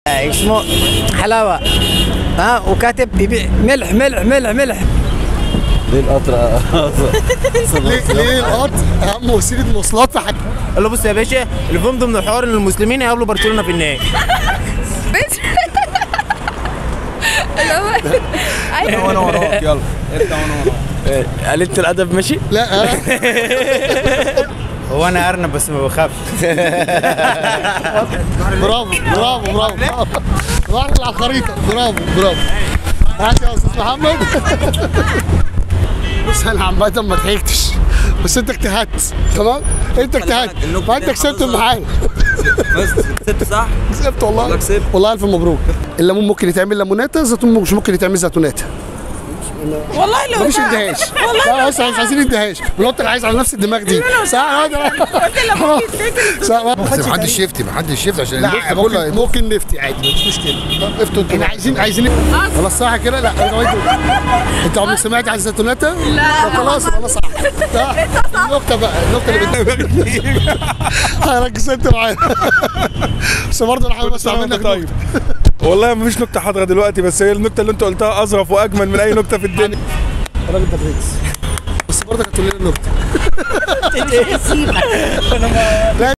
اسمه حلاوه ها وكاتب بيبيع ملح ملح ملح ملح ليه القطر ليه ليه القط اهم وسيله مواصلات في حد قال له بص يا باشا اللي فهمته من الحوار ان المسلمين هيقابلوا برشلونه في النهائي وانا وراك يلا ابدا وانا وراك قلت الادب ماشي لا آه. هو انا ارنب بس ما بخافش برافو برافو برافو برافو برافو على الخريطه برافو برافو هات يا استاذ محمد بص انا عامة ما ضحكتش بس انت اجتهدت تمام انت اجتهدت فانت كسبت معانا بس ست صح كسبت والله والله كسبت. والله الف مبروك الليمون ممكن يتعمل ليموناتا الزيتون مش ممكن يتعمل زيتوناتا والله لو مفيش اندهاش لا بس مش عايزين اندهاش ولو عايز على نفس الدماغ دي صح صح بس محدش يفتي محدش يفتي عشان لا الليسته ممكن كلها ممكن نفتي عادي مفيش مشكله طب افتوا انتوا احنا عايزين عايزين خلاص صح كده لا انتوا انت عمرك سمعت عن الزيتوناتا؟ لا خلاص خلاص صح صح. النكته بقى النكته اللي بدي هركز انت معايا بس برضه انا حابب اسمع منك طيب والله ما فيش نكته حاضره دلوقتي بس هي النكته اللي انت قلتها اظرف واجمل من اي نكته في الدنيا الراجل ده برنس بس برضه هتقول لنا النكته لا